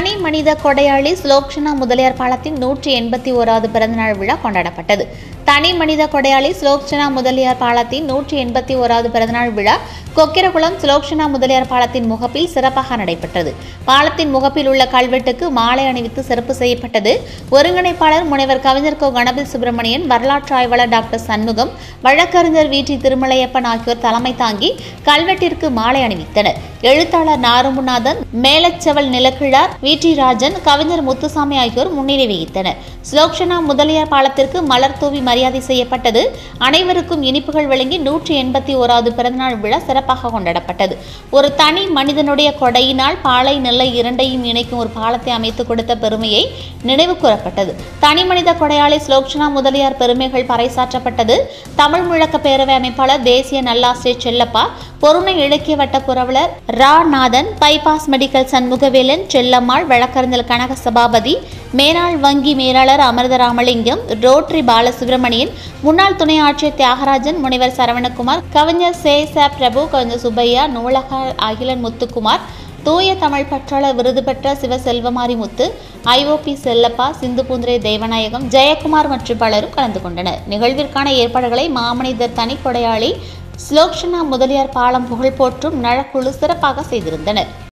தனி மனித கொடையாளி ஸ்லோக்ஷனா முதலியார் பாலத்தின் நூற்றி எண்பத்தி ஓராவது பிறந்தநாள் விழா கொண்டாடப்பட்டது தனி மனித கொடையாளி ஸ்லோக்ஷனா முதலியார் பாலத்தின் நூற்றி எண்பத்தி ஓராவது பிறந்தநாள் விழா கொக்கிரகுளம் ஸ்லோக்ஷனா முதலியார் பாலத்தின் முகப்பில் சிறப்பாக நடைபெற்றது பாலத்தின் முகப்பில் உள்ள கல்வெட்டுக்கு மாலை அணிவித்து சிறப்பு செய்யப்பட்டது ஒருங்கிணைப்பாளர் முனைவர் கவிஞர் கோ கணபதி சுப்பிரமணியன் வரலாற்று ஆய்வாளர் டாக்டர் சண்முகம் வழக்கறிஞர் வி டி திருமலையப்பன் ஆகியோர் தலைமை தாங்கி கல்வெட்டிற்கு மாலை அணிவித்தனர் எழுத்தாளர் நாருமுநாதன் மேலச்செவல் நிலக்கிழார் வி டி ராஜன் கவிஞர் முத்துசாமி ஆகியோர் முன்னிலை வகித்தனர் ஸ்லோக்ஷனா முதலியார் பாலத்திற்கு மலர் தூவி மரியாதை செய்யப்பட்டது அனைவருக்கும் இனிப்புகள் வழங்கி நூற்றி எண்பத்தி ஓராவது பிறந்தநாள் விழா சிறப்பாக கொண்டாடப்பட்டது ஒரு தனி மனிதனுடைய கொடையினால் பாலை நெல்லை இரண்டையும் இணைக்கும் ஒரு பாலத்தை அமைத்து கொடுத்த பெருமையை நினைவு கூறப்பட்டது தனி மனித கொடையாளி ஸ்லோக்ஷனா முதலியார் பெருமைகள் பறைசாற்றப்பட்டது தமிழ் முழக்க பேரவை அமைப்பாளர் தேசிய நல்லாசிரியர் செல்லப்பா பொருணை இலக்கிய வட்ட புரவலர் ரா நாதன் பைபாஸ் மெடிக்கல் சண்முகவேலன் செல்லம்மாள் வழக்கறிஞர் கனக சபாபதி மேனாள் வங்கி மேலாளர் அமிர்த ராமலிங்கம் ரோட்டரி பாலசுப்ரமணியன் முன்னாள் துணை ஆட்சியர் தியாகராஜன் முனைவர் சரவணகுமார் கவிஞர் சே ச பிரபு கவிஞர் சுப்பையா நூலக அகிலன் முத்துக்குமார் தூய தமிழ் பற்றாளர் விருது பெற்ற சிவசெல்வமாரி முத்து ஐஓபி செல்லப்பா சிந்து பூந்திரை தேவநாயகம் ஜெயக்குமார் மற்றும் பலரும் கலந்து கொண்டனர் நிகழ்விற்கான ஏற்பாடுகளை மாமனிதர் தனி கொடையாளி ஸ்லோக்ஷனா முதலியார் பாலம் புகழ் போற்றும் நழக்குழு சிறப்பாக செய்திருந்தனர்